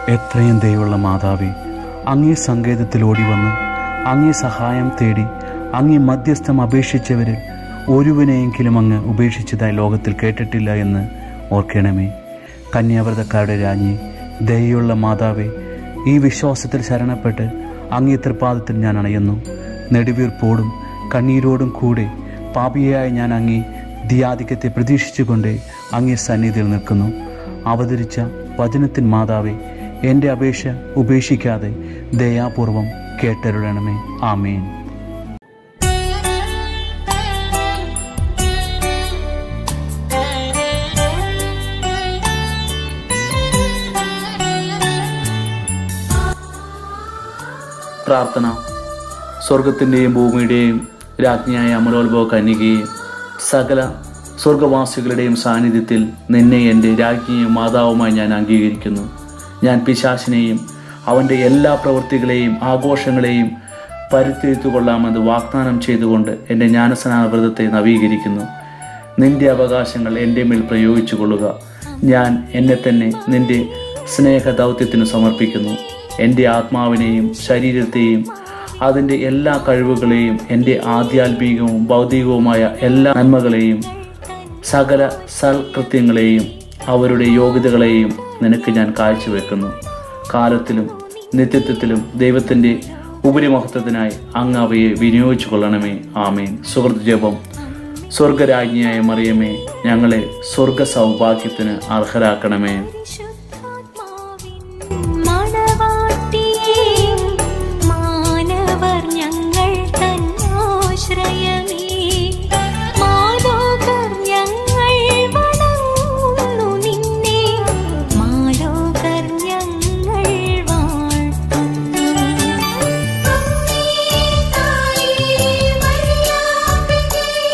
എത്രയും ദയുള്ള മാതാവേ അങ്ങേ സങ്കേതത്തിൽ ഓടി വന്ന് അങ്ങേ സഹായം തേടി അങ്ങേ മധ്യസ്ഥം അപേക്ഷിച്ചവരിൽ ഒരുവനെയെങ്കിലും അങ്ങ് ഉപേക്ഷിച്ചതായി ലോകത്തിൽ കേട്ടിട്ടില്ല എന്ന് ഓർക്കണമേ കന്യാവ്രതക്കാരുടെ രാജ്ഞി ദയുള്ള മാതാവേ ഈ വിശ്വാസത്തിൽ ശരണപ്പെട്ട് അങ്ങേ തൃപ്പാദത്തിൽ ഞാൻ അണയുന്നു നെടുവീർപ്പോടും കണ്ണീരോടും കൂടെ പാപിയായ ഞാൻ അങ്ങേ ധിയാധിക്യത്തെ പ്രതീക്ഷിച്ചുകൊണ്ട് അങ്ങേ സന്നിധിയിൽ നിൽക്കുന്നു അവതരിച്ച വചനത്തിൻ മാതാവേ എൻ്റെ അപേക്ഷ ഉപേക്ഷിക്കാതെ ദയാപൂർവം കേട്ടരുളണമേ ആമേൻ പ്രാർത്ഥന സ്വർഗത്തിൻ്റെയും ഭൂമിയുടെയും രാജ്ഞിയായ അമലോത്ഭവ കന്യകയും സകല സ്വർഗവാസികളുടെയും സാന്നിധ്യത്തിൽ നിന്നെ എൻ്റെ രാജ്ഞിയും മാതാവുമായി ഞാൻ അംഗീകരിക്കുന്നു ഞാൻ പിശാശിനെയും അവൻ്റെ എല്ലാ പ്രവൃത്തികളെയും ആഘോഷങ്ങളെയും പരിത്തിരുത്തു കൊള്ളാമെന്ന് വാഗ്ദാനം ചെയ്തുകൊണ്ട് എൻ്റെ ജ്ഞാനസ്നാന വ്രതത്തെ നവീകരിക്കുന്നു നിന്റെ അവകാശങ്ങൾ എൻ്റെ മേൽ പ്രയോഗിച്ചു കൊള്ളുക ഞാൻ എന്നെ തന്നെ നിന്റെ സ്നേഹ ദൗത്യത്തിന് സമർപ്പിക്കുന്നു എൻ്റെ ആത്മാവിനെയും ശരീരത്തെയും അതിൻ്റെ എല്ലാ കഴിവുകളെയും എൻ്റെ ആധ്യാത്മികവും ഭൗതികവുമായ എല്ലാ നന്മകളെയും സകല സൽകൃത്യങ്ങളെയും അവരുടെ യോഗ്യതകളെയും നിനക്ക് ഞാൻ കാഴ്ചവെക്കുന്നു കാലത്തിലും നിത്യത്വത്തിലും ദൈവത്തിൻ്റെ ഉപരിമഹത്വത്തിനായി അങ്ങ് അവയെ വിനിയോഗിച്ചു കൊള്ളണമേ ആമേൻ സുഹൃത്ത് ജപം സ്വർഗരാജ്ഞിയായ മറിയമേ ഞങ്ങളെ സ്വർഗ സൗഭാഗ്യത്തിന് അർഹരാക്കണമേ മണവാട്ടിയേ മാനവർ ഞങ്ങൾ തന്നാശ്രയമേ മാലോകർ ഞങ്ങൾ വണങ്ങുന്നു നിന്നെ മാലോകർ ഞങ്ങൾ വാഴ്ത്തുന്നു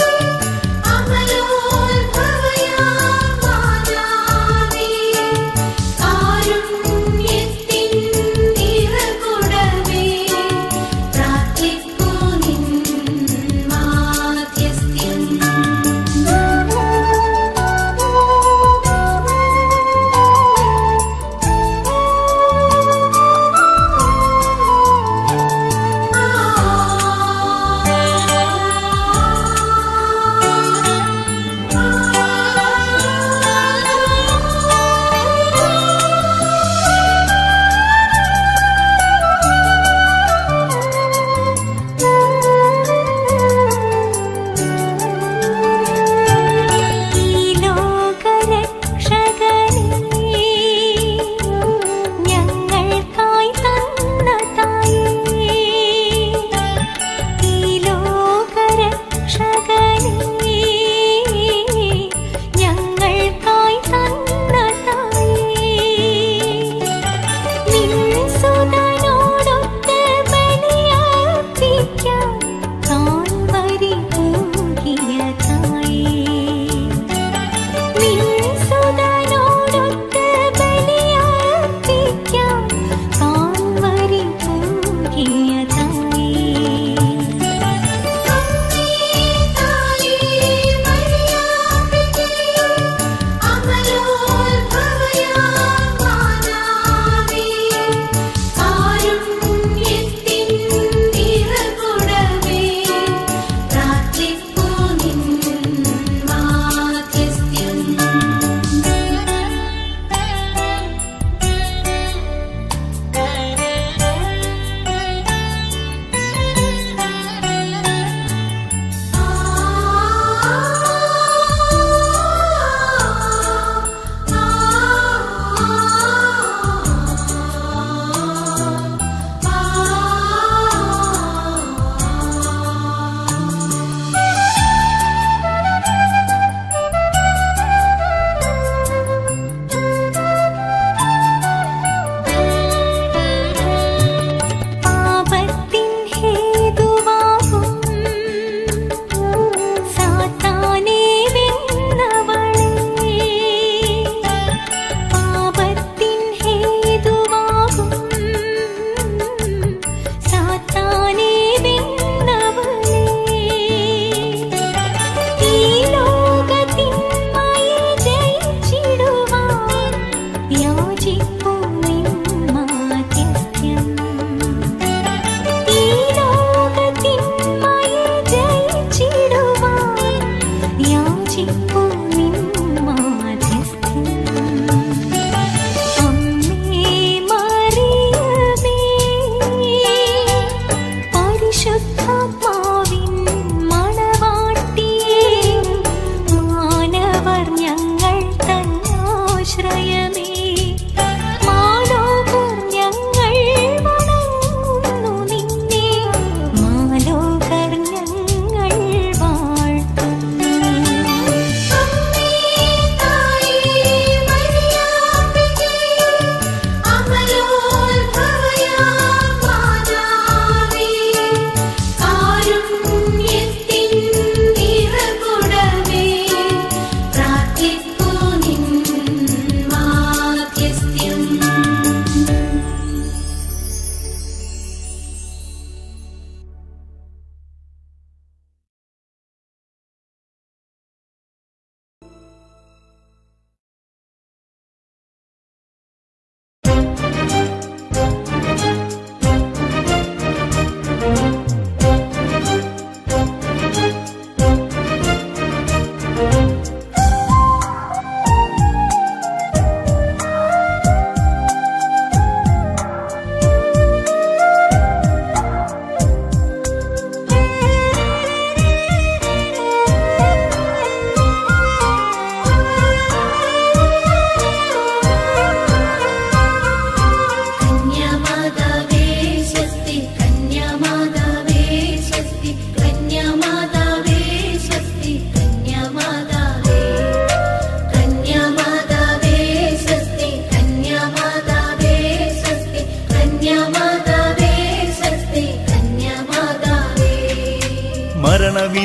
അമലോത്ഭവയാ മാതാവേ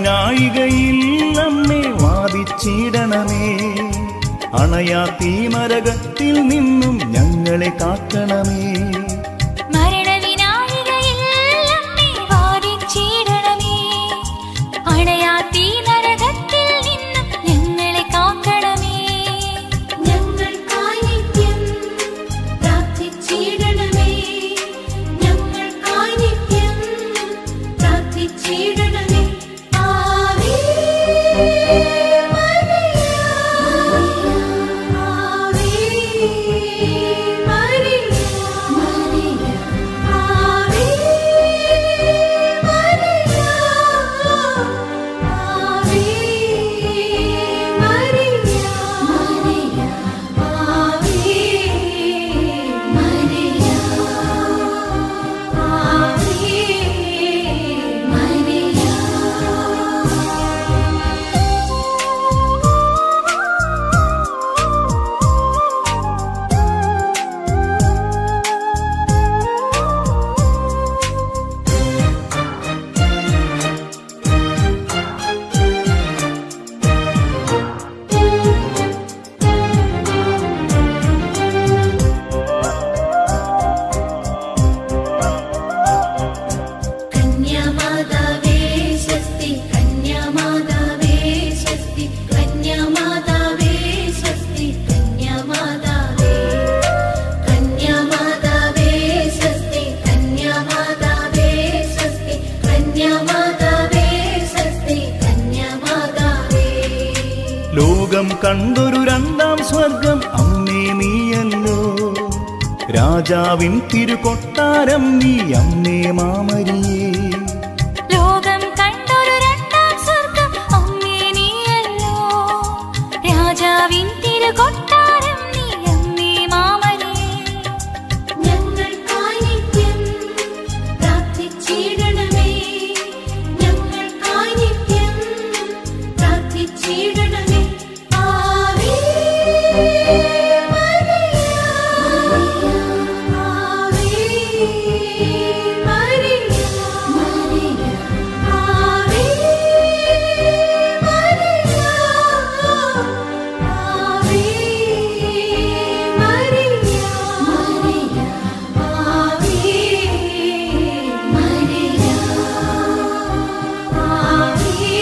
മരണവിനായികയിൽ നമ്മെ വാദിച്ചിടണമേ അണയാ തീമരകത്തിൽ നിന്നും ഞങ്ങളെ കാക്കണമേ മരണവിനായികയിൽ നമ്മെ വാരിച്ചിടണമേ. അണയാത്തീ നരകത്തിൽ നിന്നും ഞങ്ങളെ കാക്കണമേ. ഞങ്ങൾക്കായി നിത്യം പ്രാർത്ഥിച്ചിടണമേ ഞങ്ങൾക്കായി നിത്യം പ്രാർത്ഥിച്ചിടണമേ ആവേ മരിയ ആവേ മരിയ ആവേ മരിയ ആവേ മരിയ ആവേ മരിയ ആവേ കന്യാമാതാവേ സ്വസ്തി കന്യാമാതാവേ സ്വസ്തി കന്യാമാതാവേ സ്വസ്തി കന്യാമാതാവേ കന്യാമാതാവേ സ്വസ്തി കന്യാമാതാവേ സ്വസ്തി കന്യാമാതാവേ സ്വസ്തി കന്യാമാതാവേ ലോകം കണ്ടൊരു രണ്ടാം സ്വർഗം അമ്മേ നീയല്ലോ രാജാവിൻ തിരുകൊട്ടാരം നീ അമ്മേ മാമരിയേ ലോകം കണ്ടൊരു രണ്ടാം സ്വർഗം അമ്മേ നീയല്ലോ. രാജാവിൻ തിരുകൊട്ടാരം നീ അമ്മേ മാമനേ ഞങ്ങൾക്കായി നിത്യം പ്രാർത്ഥിച്ചിടണമേ ഞങ്ങൾക്കായി നിത്യം പ്രാർത്ഥിച്ചിടണമേ ആവേ മരിയ ആവേ മരിയ ആവേ മരിയ ആവേ മരിയ ആവേ മരിയ ആവേ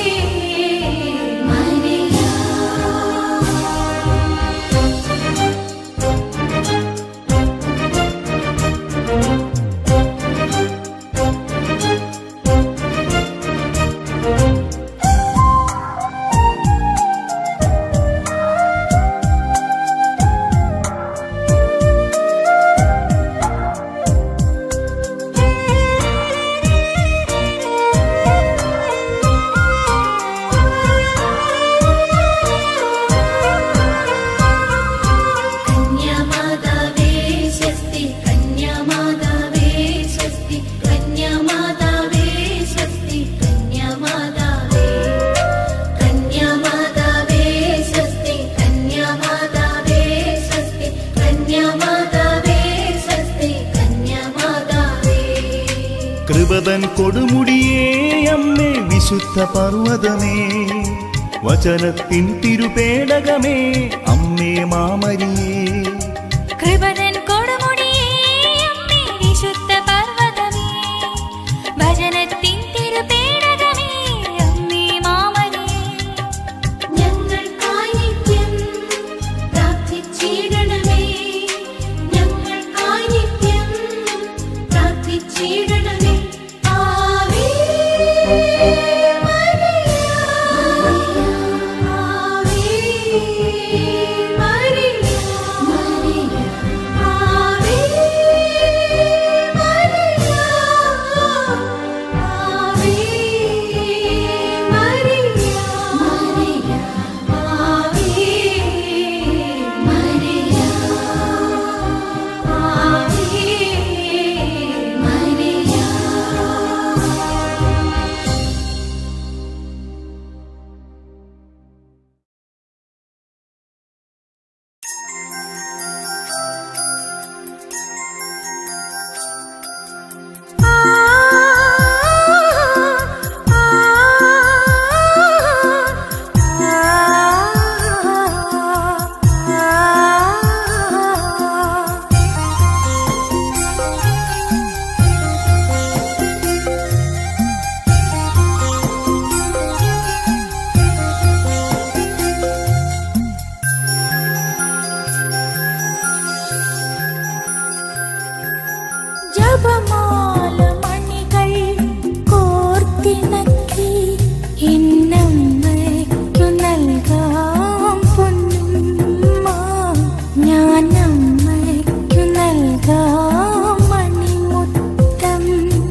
കന്യാമാതാവേ സ്വസ്തി കന്യാമാതാവേ സ്വസ്തി കന്യാമാതാവേ സ്വസ്തി കന്യാമാതാവേ കന്യാമാതാവേ സ്വസ്തി കന്യാമാതാവേ സ്വസ്തി കന്യാമാതാവേ സ്വസ്തി കന്യാമാതാവേ കൃപതൻ കൊടുമുടിയേ അമ്മേ വിശുദ്ധ പർവ്വതമേ വചനത്തിൻ തിരുപേടകമേ അമ്മേ മാമരിയേ കൃപതൻ കൊടുമുടിയേ അമ്മേ വിശുദ്ധ പർവ്വതമേ. ഭജനത്തിൻ തിരുപേടകമേ അമ്മേ മാമനേ ഞങ്ങൾക്കായി നിത്യം പ്രാർത്ഥിച്ചിടണമേ ഞങ്ങൾക്കായി നിത്യം പ്രാർത്ഥിച്ചിടണമേ ആവേ മരിയ ആവേ മരിയ ജപമാല മണികൾ കോർത്തിണക്കി എന്നമ്മയ്ക്കു നൽകാം പൊന്നുമ്മ ഞാൻ അമ്മയ്ക്കു നൽകാം മണിമുത്തം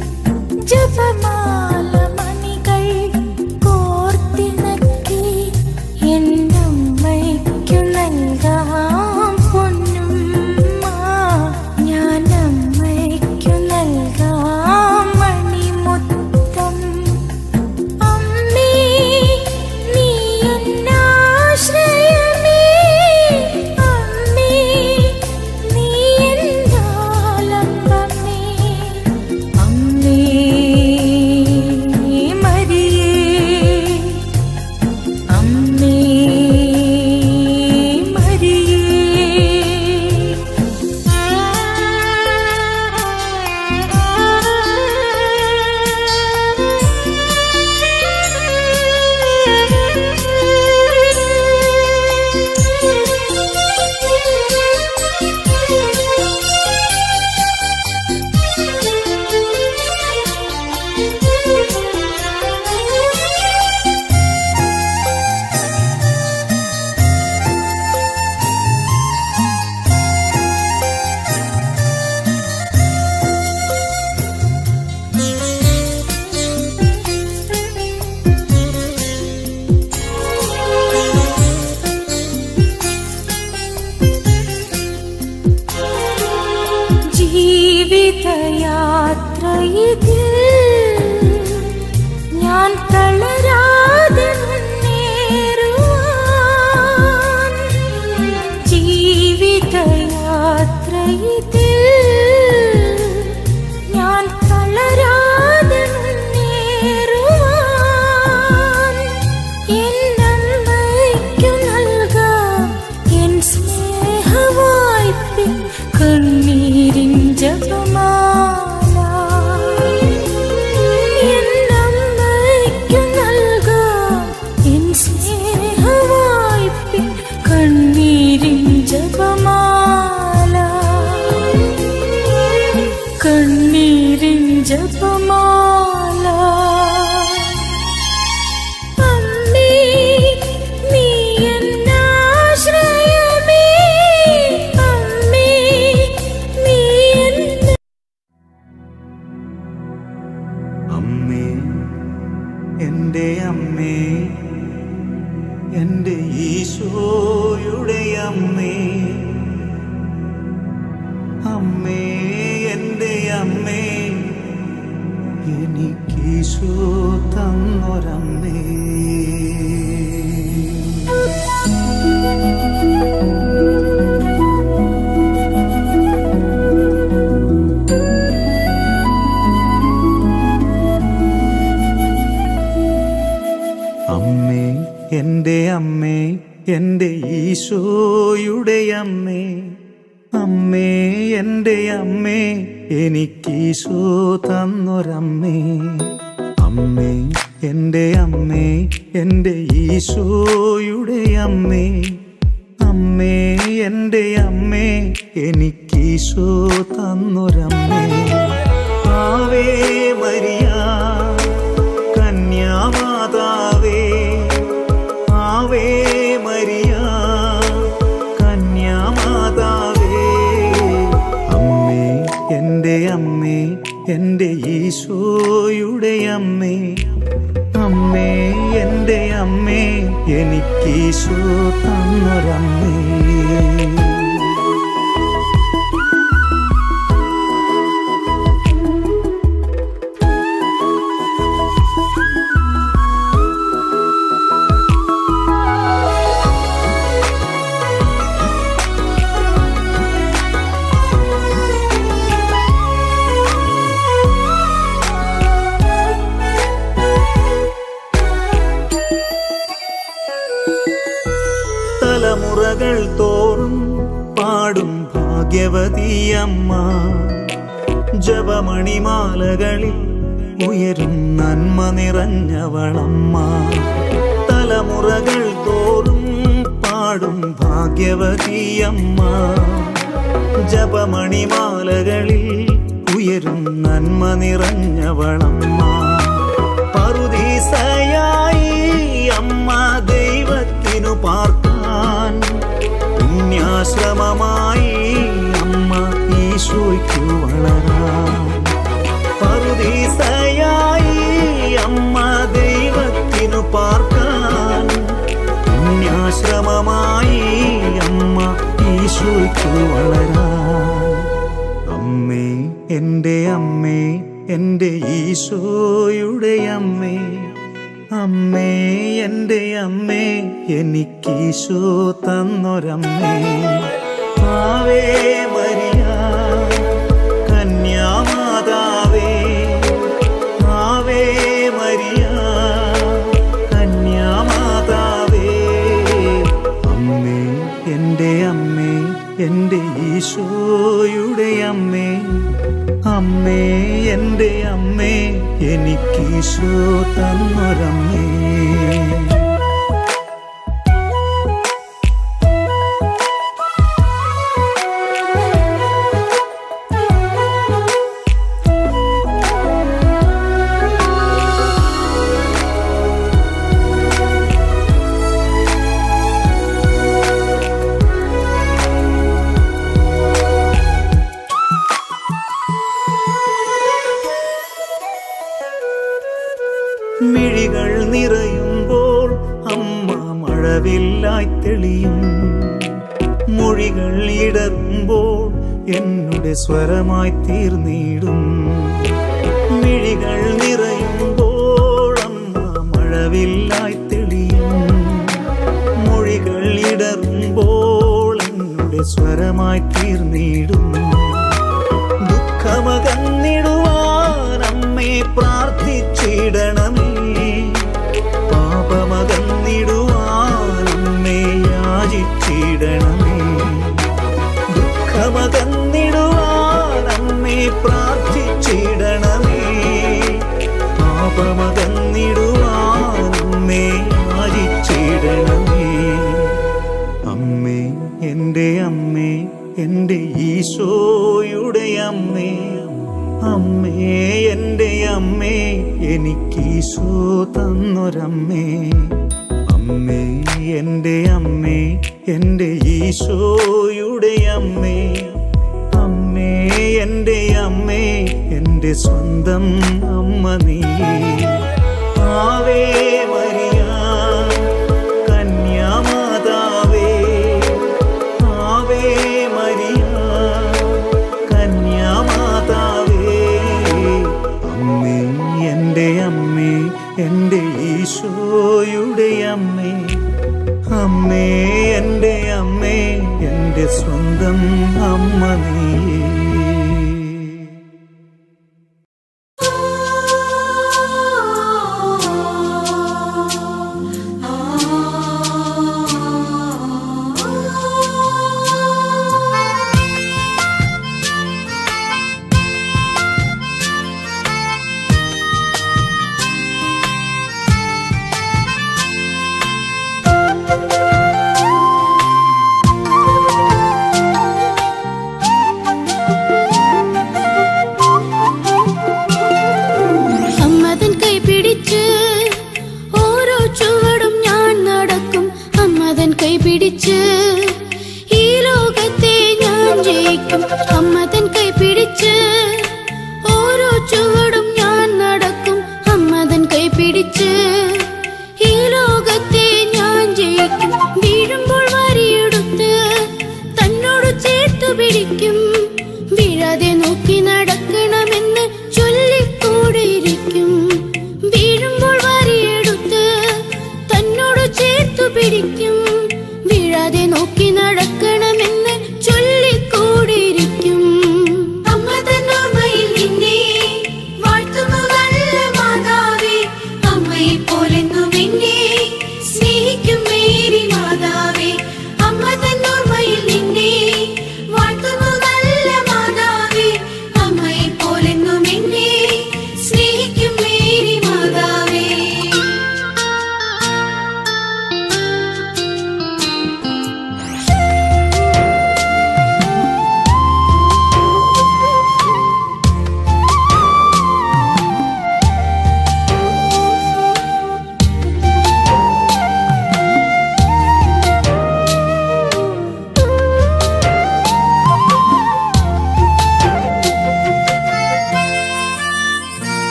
ജപമാല മണികൾ കോർത്തിണക്കി എന്നമ്മയ്ക്കു നൽകാം പൊന്നുമ്മ ഞാൻ അമ്മയ്ക്കു നൽകാം മണിമുത്തം അമ്മേ നീ എന്നാശ്രയമേ അമ്മേ നീ എന്നാലംബമേ അമ്മേ മരിയേ അമ്മേ ജീവിതയാത്രയിൽ ഞാൻ തളരാതെ മുന്നേറുവാൻ ജീവിതയാത്രയിൽ ഞാൻ തളരാതെ മുന്നേറുവാൻ എന്നമ്മയ്ക്കു നൽകാം എൻ സ്നേഹവായ്പിൻ കണ്ണീരിൻ ജപമാല എന്നമ്മയ്ക്കു നൽകാം എൻ സ്നേഹവായ്പിൻ കണ്ണീരിൻ ജപമാല കണ്ണീരിൻ ജപമാല അമ്മേ നീ എന്നാശ്രയമേ അമ്മേ നീ എന്ന അമ്മേ എൻ്റെ അമ്മേ എൻ്റെ ഈശോയുടെ അമ്മേ അമ്മേ എൻ്റെ അമ്മേ എനിക്കീശോ തന്നൊരമ്മേ അമ്മേ എൻ്റെ അമ്മേ എൻ്റെ ഈശോയുടെ അമ്മേ അമ്മേ എൻ്റെ അമ്മേ എനിക്കീശോ തന്നൊരമ്മേ അമ്മേ എൻ്റെ അമ്മേ എൻ്റെ ഈശോയുടെ അമ്മേ അമ്മേ എൻ്റെ അമ്മേ എനിക്കീശോ തന്നൊരമ്മേ ആവേ മരിയ കന്യാമാതാവേ ആവേ മരിയ കന്യാമാതാവേ അമ്മേ എൻ്റെ അമ്മേ എൻ്റെ ഈശോയുടെ അമ്മേ അമ്മേ എൻ്റെ അമ്മേ എനിക്കീശോ തന്നൊരമ്മേ തലമുറകൾ തോറും പാടും ഭാഗ്യവതിയമ്മ ജപമണിമാലകളിൽ ഉയരും നന്മ നിറഞ്ഞവളമ്മ തലമുറകൾ തോറും പാടും ഭാഗ്യവതിയമ്മ ജപമണിമാലകളിൽ ഉയരും ഉയരും നന്മ നിറഞ്ഞവളമ്മ പറുദീസയായി അമ്മ ദൈവത്തിനു പാർക്കാൻ പുണ്യാശ്രമമായി അമ്മ ഈശോയ്ക്കു വളരാൻ പറുദീസയായി അമ്മ ദൈവത്തിനു പാർക്കാൻ പുണ്യാശ്രമമായി അമ്മ ഈശോയ്ക്കു വളരാൻ അമ്മേ എൻ്റെ അമ്മേ എൻ്റെ ഈശോയുടെ അമ്മേ അമ്മേ എൻ്റെ അമ്മേ എനിക്കീശോ തന്നൊരമ്മേ ആവേ മരിയ കന്യാമാതാവേ ആവേ മരിയ കന്യാമാതാവേ അമ്മേ എൻ്റെ അമ്മേ എൻ്റെ ഈശോയുടെ അമ്മേ അമ്മേ എൻ്റെ അമ്മേ എനിക്കീശോ തന്നൊരമ്മേ മിഴികൾ നിറയുമ്പോൾ അമ്മ മഴവില്ലായി തെളിയും മൊഴികൾ ഇടറുമ്പോൾ എന്നുടെ സ്വരമായി തീർന്നിടും മിഴികൾ നിറയുമ്പോൾ അമ്മ മഴവില്ലായി തെളിയും മൊഴികൾ ഇടറുമ്പോൾ എന്നുടെ സ്വരമായി തീർന്നിടും ദുഃഖമകന്നിടുവാൻ അമ്മേ പ്രാർത്ഥിച്ചിടണമേ പാപമകന്നിടുവാൻ അമ്മേ യാചിച്ചിടണമേ ദുഃഖമകന്നിടുവാൻ അമ്മേ പ്രാർത്ഥിച്ചിടണമേ പാപമകന്നിടുവാൻ അമ്മേ യാചിച്ചിടണമേ അമ്മേ എൻ്റെ അമ്മേ എൻ്റെ ഈശോയുടെ അമ്മേ അമ്മേ എൻ്റെ അമ്മേ എനിക്കീശോ തന്നൊരമ്മേ അമ്മേ എൻ്റെ അമ്മേ എൻ്റെ ഈശോയുടെ അമ്മേ അമ്മേ എൻ്റെ അമ്മേ എൻ്റെ സ്വന്തം അമ്മ നീ ആവേ മരിയ കന്യാമാതാവേ ആവേ മരിയ കന്യാമാതാവേ അമ്മേ എൻ്റെ അമ്മേ എൻ്റെ ഈശോയുടെ അമ്മേ അമ്മേ എൻ്റെ അമ്മേ എൻ്റെ സ്വന്തം അമ്മ നീ ആ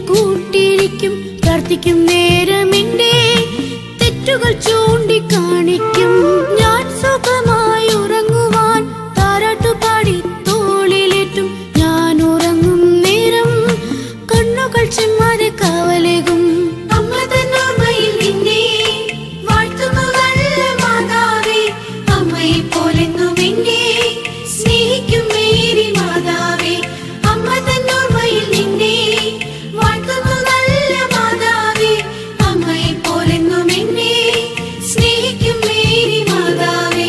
കൂട്ടിരിക്കും പ്രാർത്ഥിക്കും നേരമെന്റെ തെറ്റുകൾ ചൂണ്ടിക്കാണിക്കും ഞാൻ സുഖമായി ഉറങ്ങുവാൻ താരാട്ടുപാടി തോളിലേറ്റും ഞാൻ ഉറങ്ങും നേരം കണ്ണുകൾ ചെമ്മാതെ കാവലേകും അമ്മ തന്നോർമ്മയിൽ നിന്നെ വാഴ്ത്തുന്നു നല്ല മാതാവേ അമ്മയെ പോലെന്നും എന്നെ സ്നേഹിക്കും മേരി മാതാവേ അമ്മ തന്നോർമ്മയിൽ നിന്നെ വാഴ്ത്തുന്നു നല്ല മാതാവേ അമ്മയെ പോലെന്നും എന്നെ സ്നേഹിക്കും മേരി മാതാവേ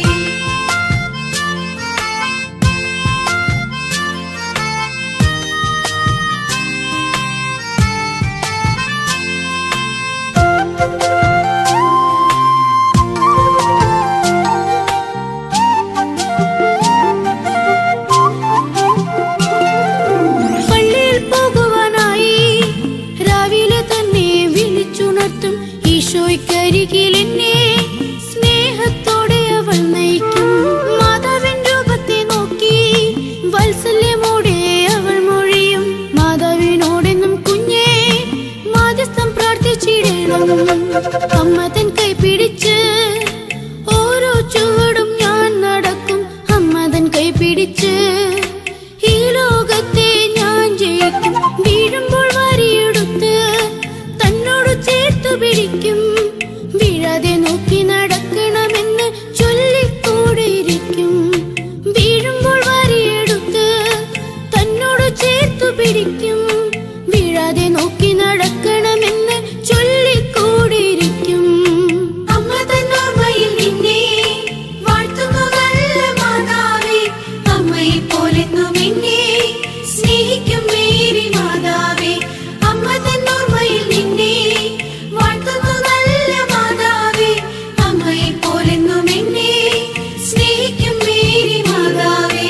പള്ളിയിൽ പോകുവാനായി രാവിലെ തന്നെ വിളിച്ചുണർത്തും ഈശോയ്ക്കരികിൽ എന്നെ സ്നേഹത്തോടെ അവൾ നയിക്കും മാതാവിൻ രൂപത്തെ നോക്കി വാത്സല്യമോടെ അവൾ മൊഴിയും മാതാവിനോടെന്നും കുഞ്ഞേ മാധ്യസ്ഥം പ്രാർത്ഥിച്ചിടണം അമ്മ തൻ കൈ പിടിച്ച് ഓരോ ചുവടും ഞാൻ നടക്കും അമ്മ തൻ കൈ പിടിച്ച് ഈ ലോകത്തെ ഞാൻ ജയിക്കും വീഴുമ്പോൾ വാരിയെടുത്ത് തന്നോട് ചേർത്തു പിടിക്കും വീഴാതെ നോക്കി നടക്കണമെന്ന് ചൊല്ലിക്കൂടിയിരിക്കും വീഴുമ്പോൾ വാരിയെടുത്ത് തന്നോട് ചേർത്തു പിടിക്കും വീഴാതെ നോക്കി നടക്കണമെന്ന് ചൊല്ലിക്കൂടിയിരിക്കും അമ്മ തന്നോർമ്മയിൽ നിന്നെ വാഴ്ത്തുന്നു നല്ല മാതാവേ അമ്മയെ പോലെന്നും എന്നെ സ്നേഹിക്കും മേരി മാതാവേ അമ്മ തന്നോർമ്മയിൽ നിന്നെ വാഴ്ത്തുന്നു നല്ല മാതാവേ അമ്മയെ പോലെന്നും എന്നെ സ്നേഹിക്കും മേരി മാതാവേ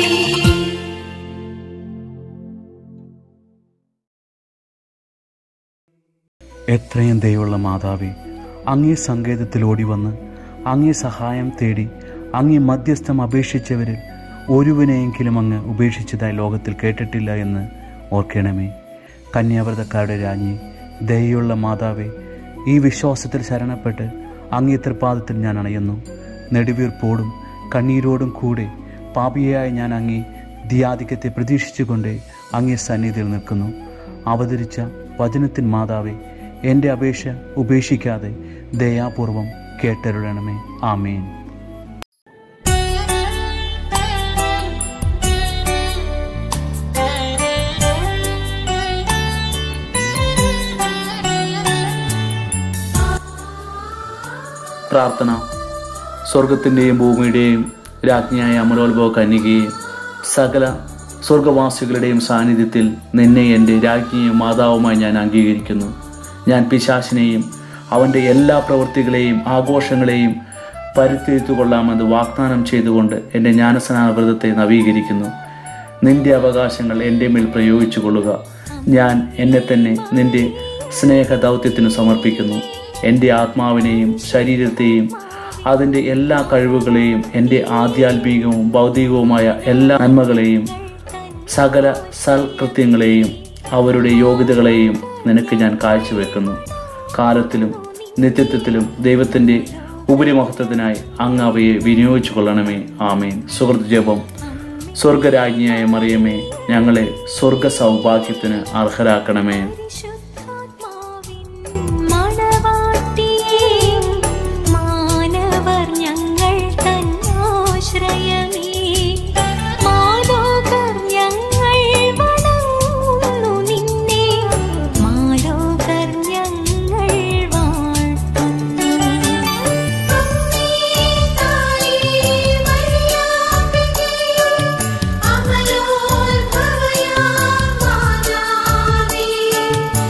എത്രയും ദയുള്ള മാതാവേ അങ്ങേ സങ്കേതത്തിൽ ഓടി വന്ന് അങ്ങേ സഹായം തേടി അങ്ങേ മധ്യസ്ഥം അപേക്ഷിച്ചവരിൽ ഒരുവനെയെങ്കിലും അങ്ങ് ഉപേക്ഷിച്ചതായി ലോകത്തിൽ കേട്ടിട്ടില്ല എന്ന് ഓർക്കണമേ കന്യാവ്രതക്കാരുടെ രാജ്ഞി ദയുള്ള മാതാവേ ഈ വിശ്വാസത്തിൽ ശരണപ്പെട്ട് അങ്ങേ തൃപ്പാദത്തിൽ ഞാൻ അണയുന്നു നെടുവീർപ്പോടും കണ്ണീരോടും കൂടെ പാപിയായ ഞാൻ അങ്ങേ ധ്യാധിക്യത്തെ പ്രതീക്ഷിച്ചുകൊണ്ട് അങ്ങേ സന്നിധിയിൽ നിൽക്കുന്നു അവതരിച്ച വചനത്തിൻ മാതാവേ എൻ്റെ അപേക്ഷ ഉപേക്ഷിക്കാതെ ദയാപൂർവം കേട്ടരുളണമേ ആമേൻ പ്രാർത്ഥന സ്വർഗത്തിൻ്റെയും ഭൂമിയുടെയും രാജ്ഞിയായ അമലോത്ഭവ കന്യകയെ സകല സ്വർഗവാസികളുടെയും സാന്നിധ്യത്തിൽ നിന്നെ എൻ്റെ രാജ്ഞിയും മാതാവുമായി ഞാൻ അംഗീകരിക്കുന്നു ഞാൻ പിശാശിനെയും അവൻ്റെ എല്ലാ പ്രവൃത്തികളെയും ആഘോഷങ്ങളെയും പരിത്യർത്തു കൊള്ളാമെന്ന് വാഗ്ദാനം ചെയ്തുകൊണ്ട് എൻ്റെ ജ്ഞാനസ്നാന വ്രതത്തെ നവീകരിക്കുന്നു നിന്റെ അവകാശങ്ങൾ എൻ്റെ മേൽ പ്രയോഗിച്ചു കൊള്ളുക ഞാൻ എന്നെ തന്നെ നിന്റെ സ്നേഹ ദൗത്യത്തിന് സമർപ്പിക്കുന്നു എൻ്റെ ആത്മാവിനെയും ശരീരത്തെയും അതിൻ്റെ എല്ലാ കഴിവുകളെയും എൻ്റെ ആധ്യാത്മികവും ഭൗതികവുമായ എല്ലാ നന്മകളെയും സകല സൽകൃത്യങ്ങളെയും അവരുടെ യോഗ്യതകളെയും നിനക്ക് ഞാൻ കാഴ്ചവെക്കുന്നു കാലത്തിലും നിത്യത്വത്തിലും ദൈവത്തിൻ്റെ ഉപരിമഹത്വത്തിനായി അങ്ങ് അവയെ വിനിയോഗിച്ചു കൊള്ളണമേ ആമേൻ സുഹൃത്ത് ജപം സ്വർഗരാജ്ഞിയായ മറിയമേ ഞങ്ങളെ സ്വർഗ സൗഭാഗ്യത്തിന് അർഹരാക്കണമേ മണവാട്ടിയേ മാനവർ ഞങ്ങൾ തന്നാശ്രയമേ മാലോകർ ഞങ്ങൾ വണങ്ങുന്നു നിന്നെ മാലോകർ ഞങ്ങൾ വാഴ്ത്തുന്നു അമ്മേ തായേ മറിയാമ്പികേ അമലോത്ഭവയാ മാതാവേ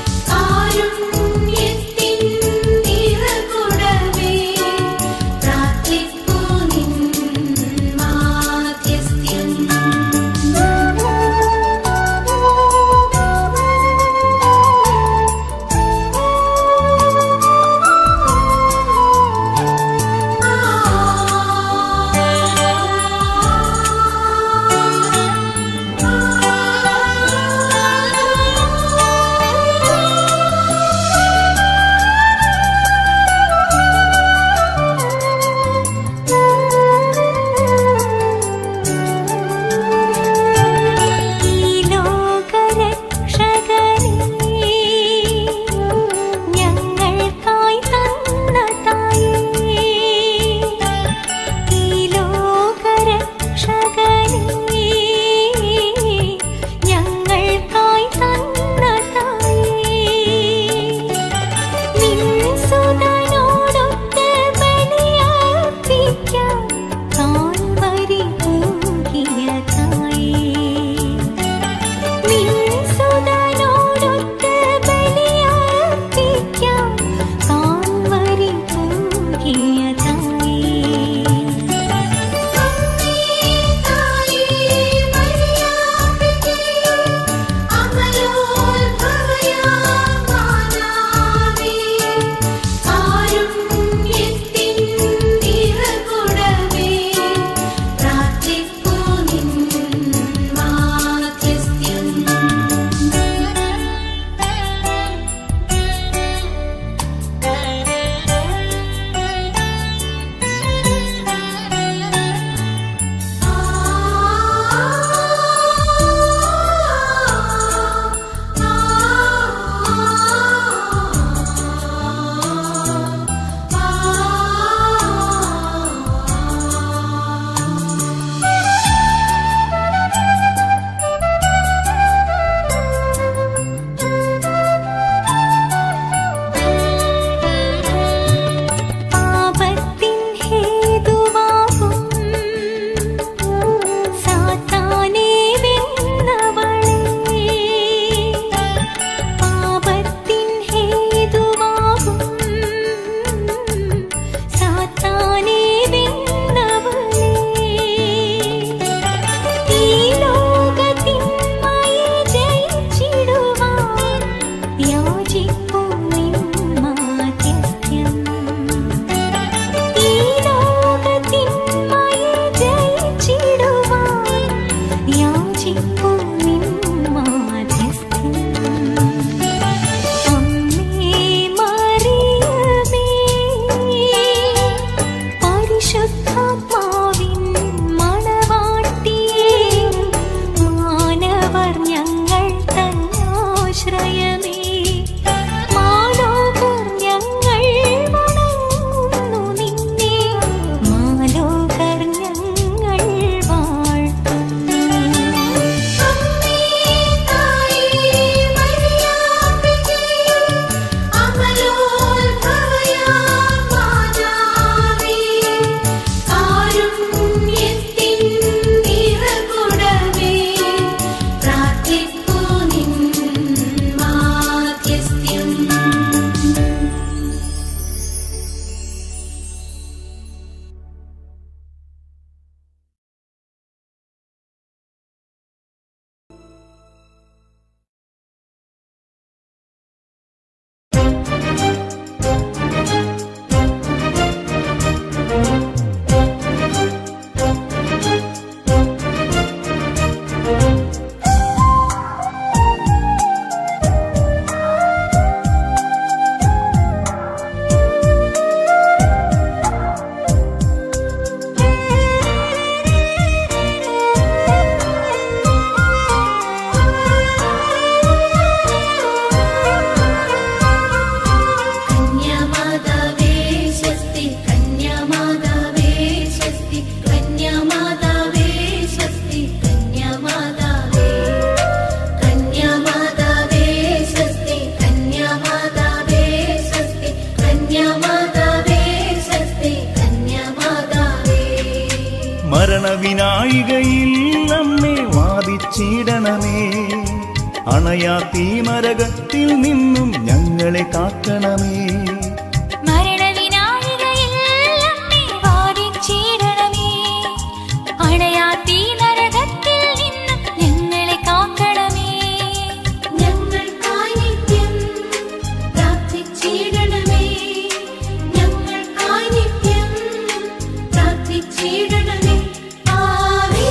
മരണവിനായികയിൽ അമ്മേ വാദിച്ചിടണമേ അണയാ തീമരകത്തിൽ നിന്നും ഞങ്ങളെ കാക്കണമേ മരണവിനായികയിൽ അമ്മേ വാദിച്ചിടണമേ. അണയാത്തീ നരകത്തിൽ നിന്നും ഞങ്ങളെ കാക്കണമേ ഞങ്ങൾക്കായി നിത്യം പ്രാർത്ഥിച്ചിടണമേ ഞങ്ങൾക്കായി നിത്യം പ്രാർത്ഥിച്ചിടണമേ ആവേ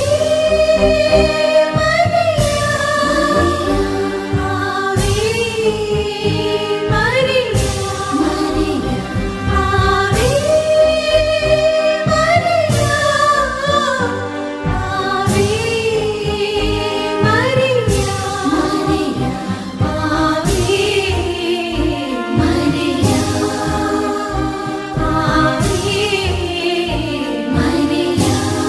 മരിയ ആവേ മരിയ മരിയ ആവേ മരിയ ആവേ മരിയ മരിയ ആവേ മരിയ ആവേ മരിയ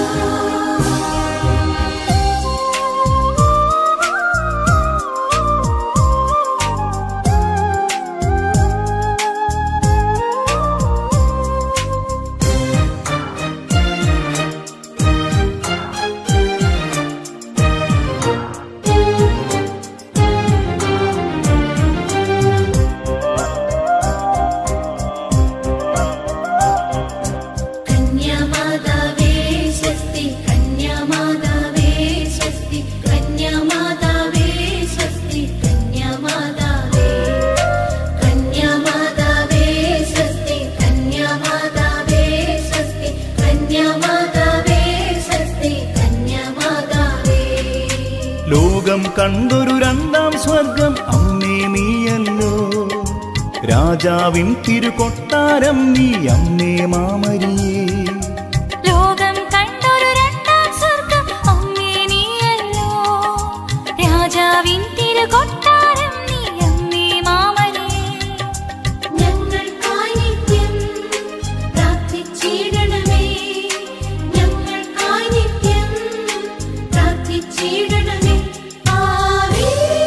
കന്യാമാതാവേ സ്വസ്തി കന്യാമാതാവേ സ്വസ്തി കന്യാമാതാവേ സ്വസ്തി കന്യാമാതാവേ കന്യാമാതാവേ സ്വസ്തി കന്യാമാതാവേ സ്വസ്തി കന്യാമാതാവേ സ്വസ്തി കന്യാമാതാവേ ലോകം കണ്ടൊരു രണ്ടാം സ്വർഗം അമ്മേ നീയല്ലോ രാജാവിൻ തിരുകൊട്ടാരം നീ അമ്മേ മാമരിയേ ലോകം കണ്ടൊരു രണ്ടാം സ്വർഗം അമ്മേ നീയല്ലോ രാജാവിൻ തിരുകൊട്ടാരം നീ അമ്മേ മാമനേ ഞങ്ങൾക്കായി നിത്യം പ്രാർത്ഥിച്ചിടണമേ ഞങ്ങൾക്കായി നിത്യം പ്രാർത്ഥിച്ചിടണമേ ആവേ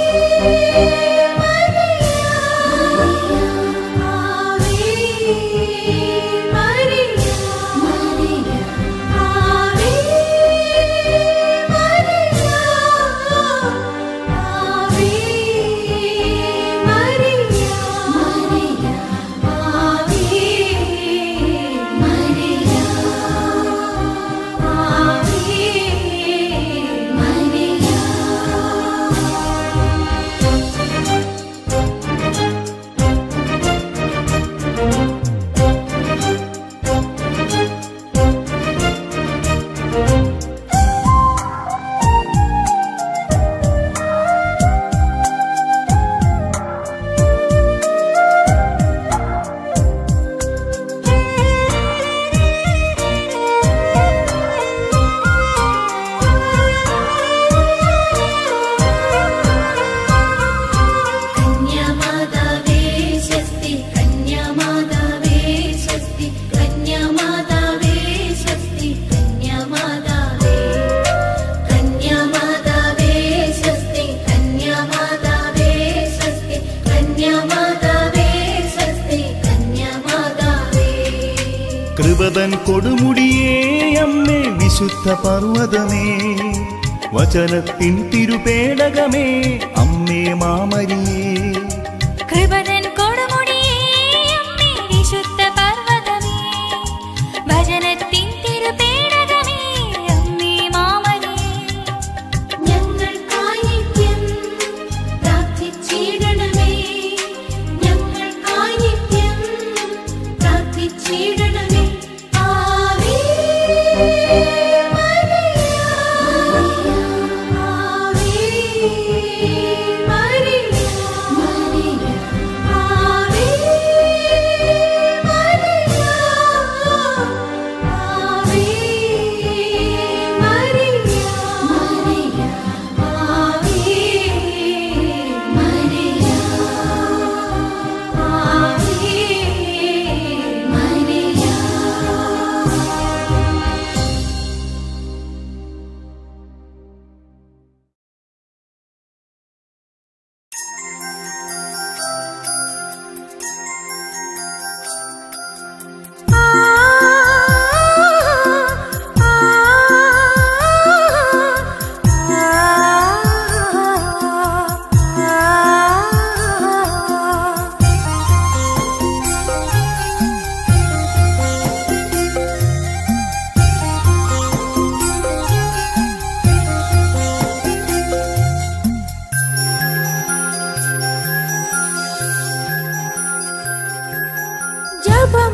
മരിയ ആവേ മരിയ മരിയ ആവേ മരിയ ആവേ മരിയ മരിയ ആവേ മരിയ ആവേ മരിയ കന്യാമാതാവേ സ്വസ്തി കന്യാമാതാവേ സ്വസ്തി കന്യാമാതാവേ സ്വസ്തി കന്യാമാതാവേ കന്യാമാതാവേ സ്വസ്തി കന്യാമാതാവേ സ്വസ്തി കന്യാമാതാവേ സ്വസ്തി കന്യാമാതാവേ കൃപതൻ കൊടുമുടിയേ അമ്മേ വിശുദ്ധ പർവ്വതമേ വചനത്തിൻ തിരുപേടകമേ അമ്മേ മാമരിയേ കൃപതൻ കൊടുമുടിയേ അമ്മേ വിശുദ്ധ പർവ്വതമേ ഭജനത്തിൻ തിരുപേടകമേ അമ്മേ മാമനേ ഞങ്ങൾക്കായി നിത്യം പ്രാർത്ഥിച്ചിടണമേ ഞങ്ങൾക്കായി നിത്യം പ്രാർത്ഥിച്ചിടണമേ ആവേ മരിയ ആവേ മരിയ മരിയ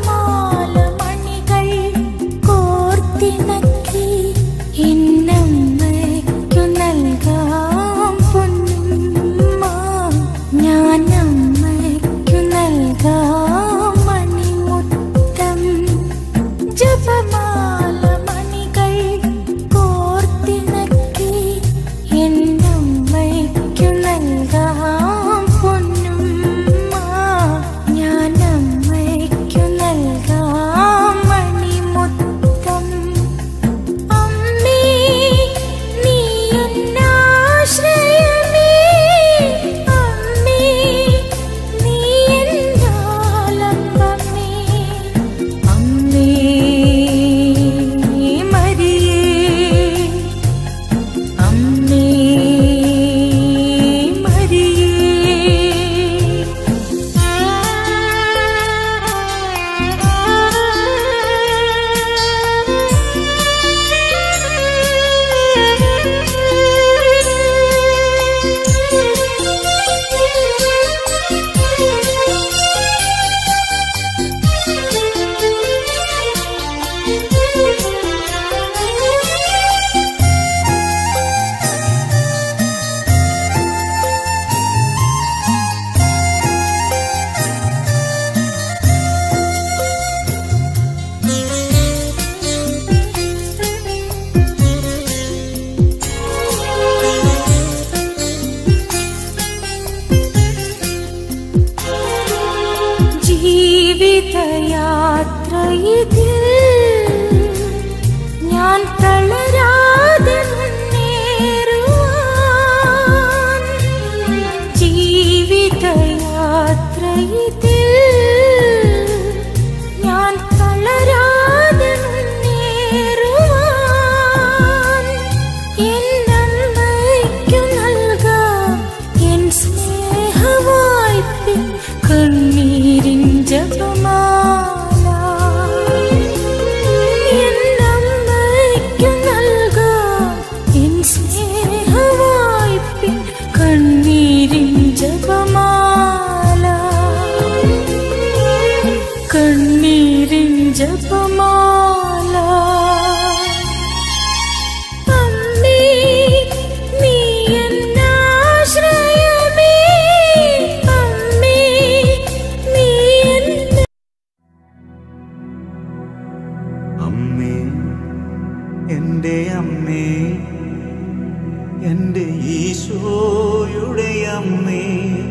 ജപമാല മണികൾ കോർത്തിണക്കി എന്നമ്മയ്ക്കു നൽകാം പൊന്നുമ്മ ഞാൻ അമ്മയ്ക്കു നൽകാം മണിമുത്തം ജപമാല മണികൾ കോർത്തിണക്കി എന്നമ്മയ്ക്കു നൽകാം പൊന്നുമ്മ ഞാൻ അമ്മയ്ക്കു നൽകാം മണിമുത്തം അമ്മേ നീ എന്നാശ്രയമേ അമ്മേ നീ എന്നാലംബമേ അമ്മേ മരിയേ അമ്മേ ജീവിതയാത്രയിതിൽ ഞാൻ തളരാതെ മുന്നേറുവാൻ ജീവിതയാത്രയിതിൽ ഞാൻ തളരാതെ മുന്നേറുവാൻ എന്നമ്മയ്ക്കു നൽകാം എൻ സ്നേഹവായ്പിൻ കണ്ണീരിൻ ജപമാല എന്നമ്മയ്ക്കു നൽകാം എൻ സ്നേഹവായ്പിൻ കണ്ണീരിൻ ജപമാല കണ്ണീരിൻ ജപമാല അമ്മേ നീ എന്നാശ്രയമേ അമ്മേ നീ എന്ന അമ്മേ എൻ്റെ അമ്മേ എൻ്റെ ഈശോയുടെ അമ്മേ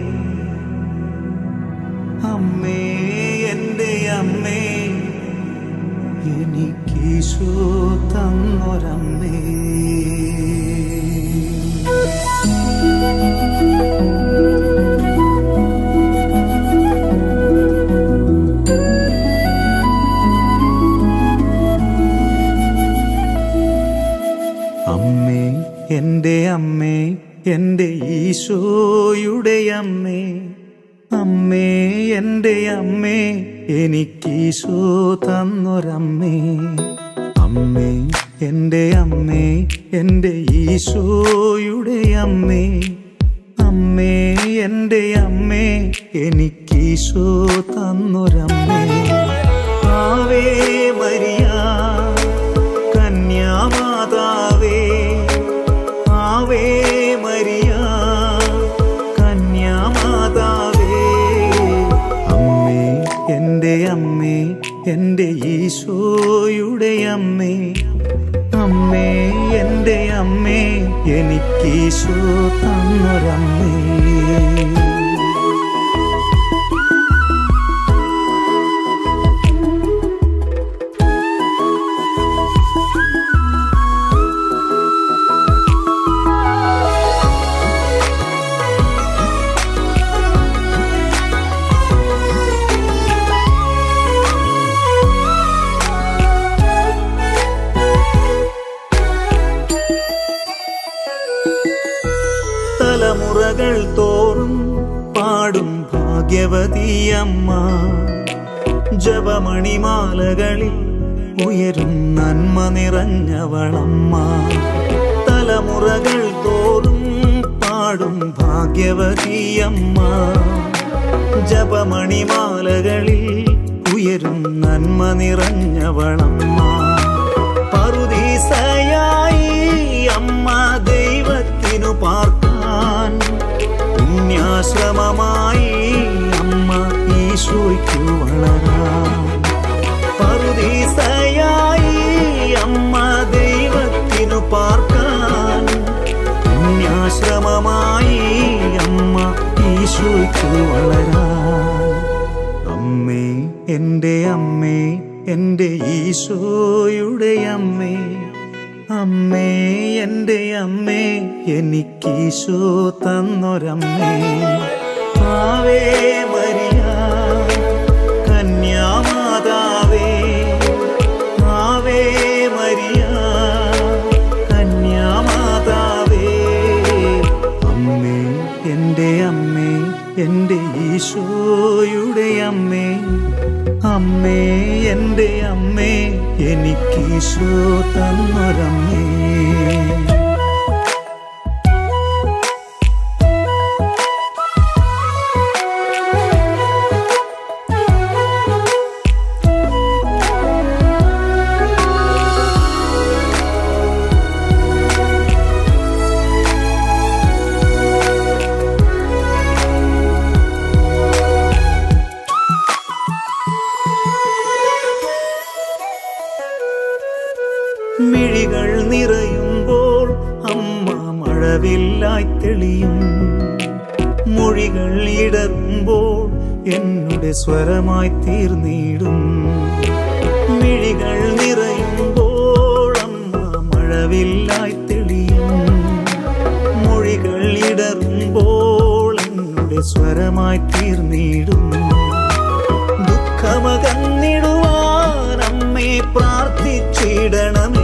അമ്മേ എൻ്റെ അമ്മേ എനിക്കീശോ തന്നൊരമ്മേ അമ്മേ എൻ്റെ അമ്മേ എൻ്റെ ഈശോയുടെ അമ്മേ അമ്മേ എൻ്റെ അമ്മേ എനിക്കീശോ തന്നൊരമ്മേ അമ്മേ എൻ്റെ അമ്മേ എൻ്റെ ഈശോയുടെ അമ്മേ അമ്മേ എൻ്റെ അമ്മേ എനിക്കീശോ തന്നൊരമ്മേ ആവേ മരിയ കന്യാമാതാവേ ആവേ മരിയ കന്യാമാതാവേ അമ്മേ എൻ്റെ അമ്മേ എൻ്റെ ഈശോയുടെ അമ്മേ അമ്മേ എൻ്റെ അമ്മേ എനിക്കീശോ തന്നൊരമ്മേ തലമുറകൾ തോറും പാടും ഭാഗ്യവതിയമ്മ ജപമണിമാലകളിൽ ഉയരും നന്മ നിറഞ്ഞവളമ്മ തലമുറകൾ തോറും പാടും ഭാഗ്യവതിയമ്മ ജപമണിമാലകളിൽ ഉയരും നന്മ നിറഞ്ഞവളമ്മ പറുദീസയായി അമ്മ ദൈവത്തിനു പാർക്കാൻ പുണ്യാശ്രമമായി അമ്മ ഈശോയ്ക്കു വളരാൻ പറുദീസയായി അമ്മ ദൈവത്തിനു പാർക്കാൻ പുണ്യാശ്രമമായി അമ്മ ഈശോയ്ക്കു വളരാൻ അമ്മേ എൻ്റെ അമ്മേ എൻ്റെ ഈശോയുടെ അമ്മേ അമ്മേ എൻ്റെ അമ്മേ എനിക്കീശോ തന്നൊരമ്മേ ആവേ മരിയ കന്യാമാതാവേ ആവേ മരിയ കന്യാമാതാവേ അമ്മേ എൻ്റെ അമ്മേ എൻ്റെ ഈശോയുടെ അമ്മേ അമ്മേ എൻ്റെ അമ്മേ എനിക്കീശോ തന്നൊരമ്മേ മിഴികൾ നിറയുമ്പോൾ അമ്മ മഴവില്ലായി തെളിയും മൊഴികൾ ഇടറുമ്പോൾ എന്നുടെ സ്വരമായി തീർന്നിടും മിഴികൾ നിറയുമ്പോൾ അമ്മ മഴവില്ലായി തെളിയും മൊഴികൾ ഇടറുമ്പോൾ എന്നുടെ സ്വരമായി തീർന്നിടും ദുഃഖമകന്നിടുവാൻ അമ്മേ പ്രാർത്ഥിച്ചിടണമേ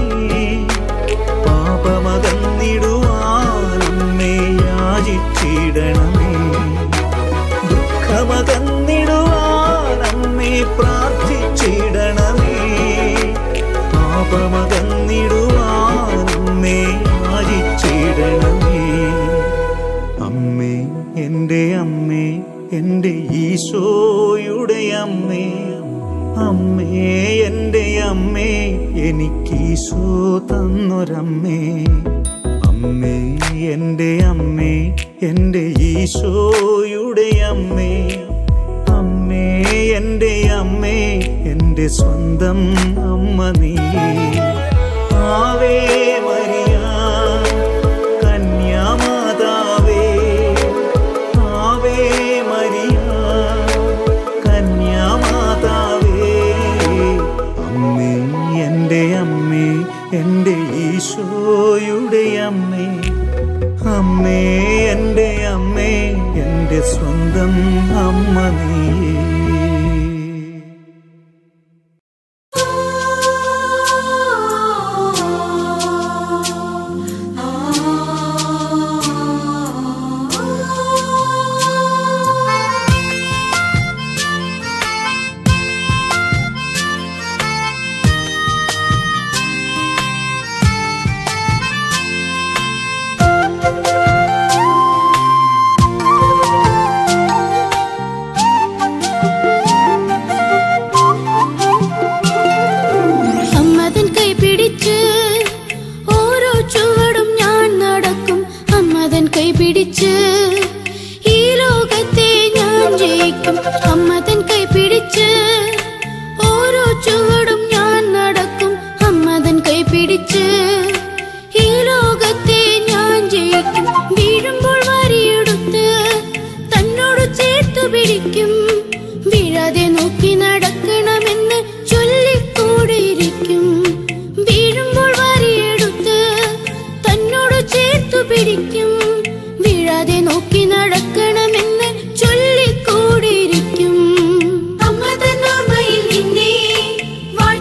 പാപമകന്നിടുവാൻ അമ്മേ യാചിച്ചിടണമേ ദുഃഖമകന്നിടുവാൻ അമ്മേ പ്രാർത്ഥിച്ചിടണമേ പാപമകന്നിടുവാൻ അമ്മേ യാചിച്ചിടണമേ അമ്മേ എൻ്റെ അമ്മേ എൻ്റെ ഈശോയുടെ അമ്മേ അമ്മേ എൻ്റെ അമ്മേ എനിക്കീശോ തന്നൊരമ്മേ അമ്മേ എൻ്റെ അമ്മേ എൻ്റെ ഈശോയുടെ അമ്മേ അമ്മേ എൻ്റെ അമ്മേ എൻ്റെ സ്വന്തം അമ്മ നീ ആവേ മരിയ കന്യാമാതാവേ ആവേ മരിയ കന്യാമാതാവേ അമ്മേ എൻ്റെ അമ്മേ എൻ്റെ ഈശോയുടെ അമ്മേ അമ്മേ എൻ്റെ അമ്മേ എൻ്റെ സ്വന്തം അമ്മ നീ അമ്മതൻ കൈ പിടിച്ച് ഓരോ ചുവടും ഞാൻ നടക്കും അമ്മതൻ കൈ പിടിച്ച് ഈ ലോകത്തെ ഞാൻ ജയിക്കും അമ്മതൻ കൈ പിടിച്ച് ഓരോ ചുവടും ഞാൻ നടക്കും അമ്മതൻ കൈ പിടിച്ച് ഈ ലോകത്തെ ഞാൻ ജയിക്കും വീഴുമ്പോൾ വരിയെടുത്ത് തന്നോട് ചേർത്തു പിടിക്കും വീഴാതെ നോക്കി നടക്കണമെന്ന് ചൊല്ലിക്കൂടിയിരിക്കും വീഴുമ്പോൾ വരിയെടുത്ത് തന്നോട് ചേർത്തു പിടിക്കും വീഴാതെ നോക്കി നടക്കണമെന്ന് ചൊല്ലിക്കൂടിയിരിക്കും അമ്മ തന്നോർമ്മയിൽ നിന്നെ വാഴ്ത്തി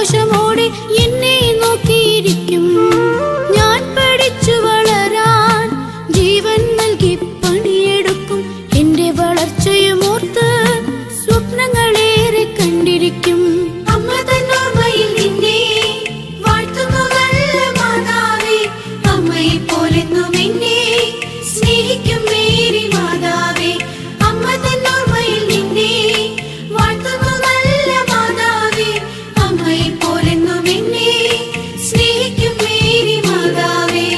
സന്തോഷമോടെ എന്നെ നോക്കിയിരിക്കും ഞാൻ പഠിച്ചു വളരാൻ ജീവൻ നൽകി പണിയെടുക്കും എന്റെ വളർച്ചയും ഓർത്ത് സ്വപ്നങ്ങളേറെ കണ്ടിരിക്കും അമ്മ തന്നോർമ്മയിൽ നിന്നെ വാഴ്ത്തുന്നു നല്ല മാതാവേ അമ്മയെ പോലെന്നും എന്നെ സ്നേഹിക്കും മേരി മാതാവേ അമ്മ തന്നോർമ്മയിൽ നിന്നെ വാഴ്ത്തുന്നു നല്ല മാതാവേ അമ്മയെ പോലെന്നും എന്നെ സ്നേഹിക്കും മേരി മാതാവേ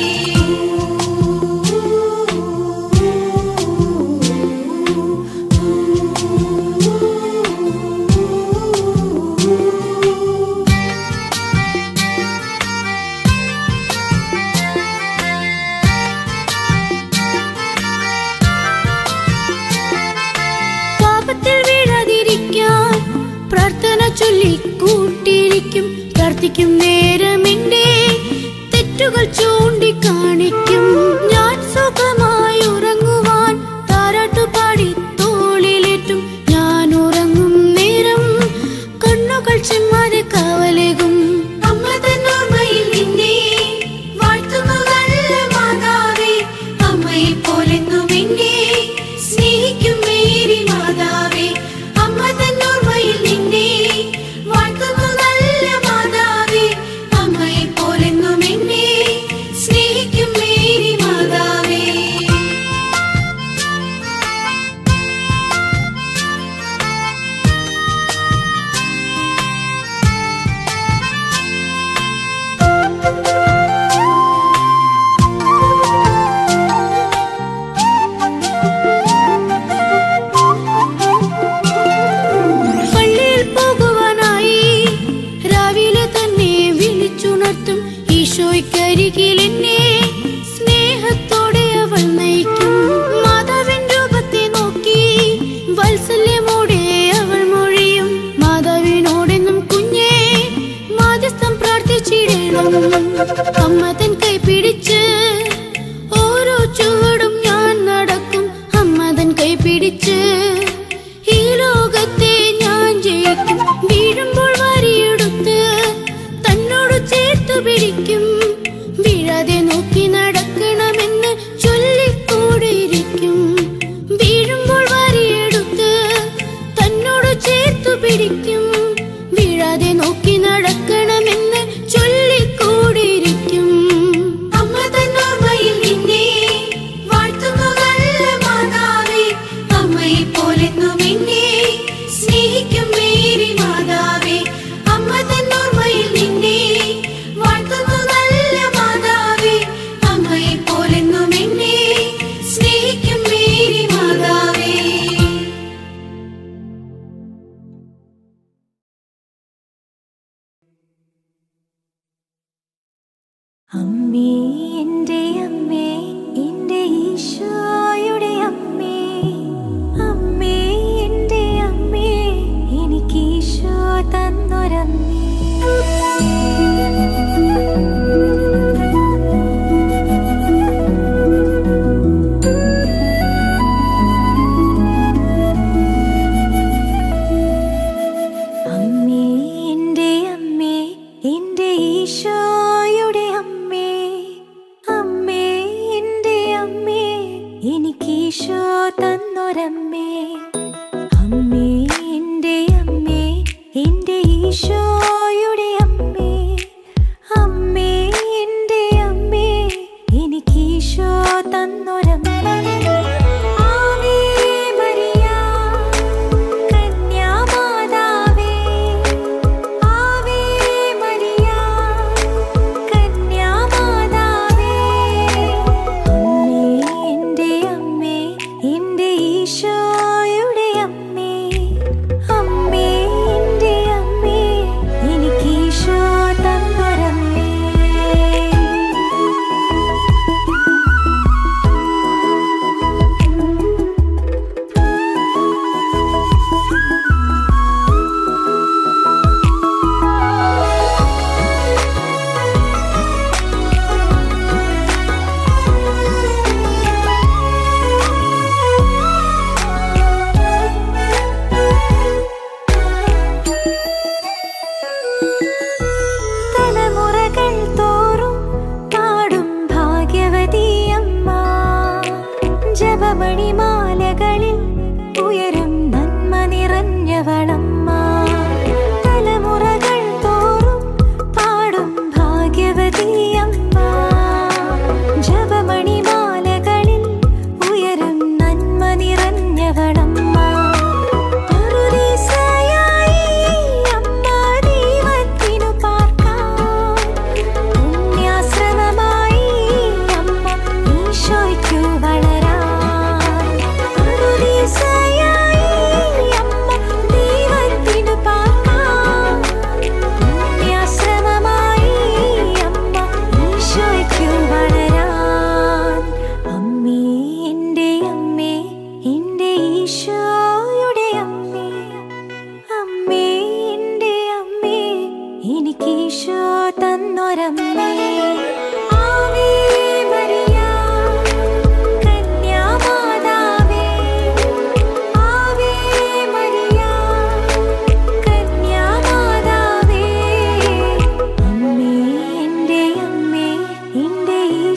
പാപത്തിൽ വീഴാതിരിക്കാൻ പ്രാർത്ഥന ചൊല്ലി കൂട്ടിയിരിക്കും പ്രാർത്ഥിക്കും നേരം എന്റെ തെറ്റുകൾ ചൂണ്ടിക്കാണിക്കും ഞാൻ സുഖമായി ഉറങ്ങുവാൻ താരാട്ടുപാടി തോളിലേറ്റും ഞാൻ ഉറങ്ങും നേരം കണ്ണുകൾ ചെമ്മാതെ കാവലേകും അമ്മ തന്നോർമ്മയിൽ നിന്നെ വാഴ്ത്തുന്നു നല്ല മാതാവേ അമ്മയെ പോലെന്നും എന്നെ സ്നേഹിക്കും മേരി മാതാവേ അമ്മ തന്നോർമ്മയിൽ നിന്നെ വാഴ്ത്തുന്നു നല്ല മാതാവേ അമ്മയെ പോലെന്നും എന്നെ സ്നേഹിക്കും മേരി മാതാവേ പള്ളിയിൽ പോകുവാനായി രാവിലെ തന്നെ വിളിച്ചുണർത്തും ഈശോയ്ക്കരികിൽ എന്നെ സ്നേഹത്തോടെ അവൾ നയിക്കും മാതാവിൻ രൂപത്തെ നോക്കി വാത്സല്യമോടെ അവൾ മൊഴിയും മാതാവിനോടെന്നും കുഞ്ഞേ മാധ്യസ്ഥം പ്രാർത്ഥിച്ചിടണം അമ്മ തൻ കൈ പിടിച്ച് ഓരോ ചുവടും ഞാൻ നടക്കും അമ്മ തൻ കൈ പിടിച്ച് ഈ ലോകത്തെ ഞാൻ ജയിക്കും വീഴുമ്പോൾ വാരിയെടുത്ത് തന്നോട് ചേർത്തു പിടിക്കും വീഴാതെ നോക്കി നടക്കണമെന്ന് ചൊല്ലിക്കൂടിയിരിക്കും വീഴുമ്പോൾ വാരിയെടുത്ത് തന്നോട് ചേർത്തു പിടിക്കും വീഴാതെ നോക്കി നടക്കണമെന്ന് ചൊല്ലിക്കൂടിയിരിക്കും അമ്മ തന്നോർമ്മയിൽ നിന്നെ വാഴ്ത്തുന്നു നല്ല മാതാവേ അമ്മയെ പോലെന്നും എന്നെ സ്നേഹിക്കും മേരി മാതാവേ അമ്മ തന്നോർമ്മയിൽ നിന്നെ വാഴ്ത്തുന്നു നല്ല മാതാവേ അമ്മയെ പോലെന്നും എന്നെ സ്നേഹിക്കും മേരി മാതാവേ അമ്മേ എൻ്റെ അമ്മേ എൻ്റെ ഈശോയുടെ അമ്മേ അമ്മേ എൻ്റെ അമ്മേ എനിക്ക് ഈശോ തന്നൊരമ്മേ അമ്മേ എൻ്റെ അമ്മേ എൻ്റെ ഈശോയുടെ അമ്മേ അമ്മേ എൻ്റെ അമ്മേ എനിക്ക് ഈശോ തന്നൊരമ്മേ അമ്മേ എൻ്റെ അമ്മേ എൻ്റെ ഈശോയുടെ അമ്മേ അമ്മേ എൻ്റെ അമ്മേ എനിക്ക് ഈശോ തന്നൊരമ്മേ ആവേ മരിയ കന്യാമാതാവേ ആവേ മരിയ കന്യാമാതാവേ അമ്മേ എൻ്റെ അമ്മേ എൻ്റെ ഈശോ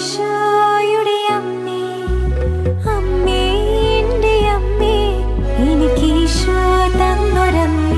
ഈശോയുടെ അമ്മേ അമ്മേ എൻ്റെ അമ്മേ എനിക്ക് ഈശോ തന്നൊരമ്മേ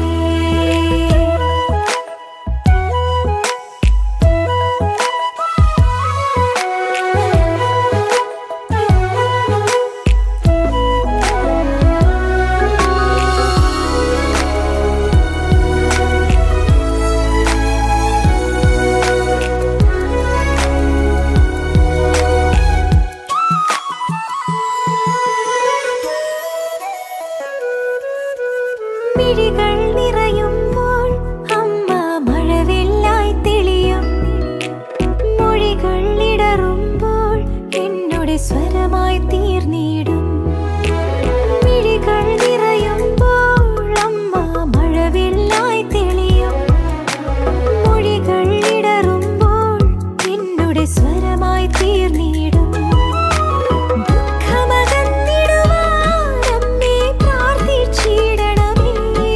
മിഴികൾ നിറയുമ്പോൾ അമ്മ മഴവില്ലായി തെളിയും മൊഴികൾ ഇടറുമ്പോൾ എന്നോട് സ്വരമായി തീർന്നിടും മിഴികൾ നിറയുമ്പോൾ അമ്മ മഴവില്ലായി തെളിയും മൊഴികൾ ഇടറുമ്പോൾ എന്നോട് സ്വരമായി തീർന്നിടും ദുഃഖമകന്നിടുവാനമ്മേ പ്രാർത്ഥിച്ചിടണമേ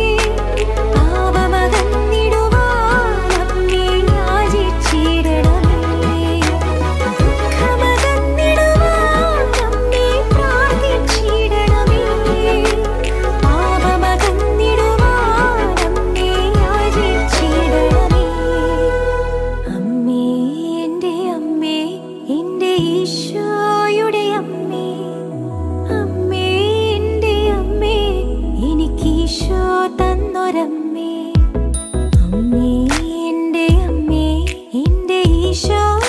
പാപമകന്നിടുവാനമ്മേ യാചിച്ചിടണമേ ദുഃഖമകന്നിടുവാനമ്മേ പ്രാർത്ഥിച്ചിടണമേ പാപമകന്നിടുവാനമ്മേ യാചിച്ചിടണമേ അമ്മേ എൻ്റെ അമ്മേ എൻ്റെ ഈശോയുടെ അമ്മേ അമ്മേ എൻ്റെ അമ്മേ എനിക്ക് ഈശോ തന്നൊരമ്മേ അമ്മേ എൻ്റെ അമ്മേ എൻ്റെ ഈശോ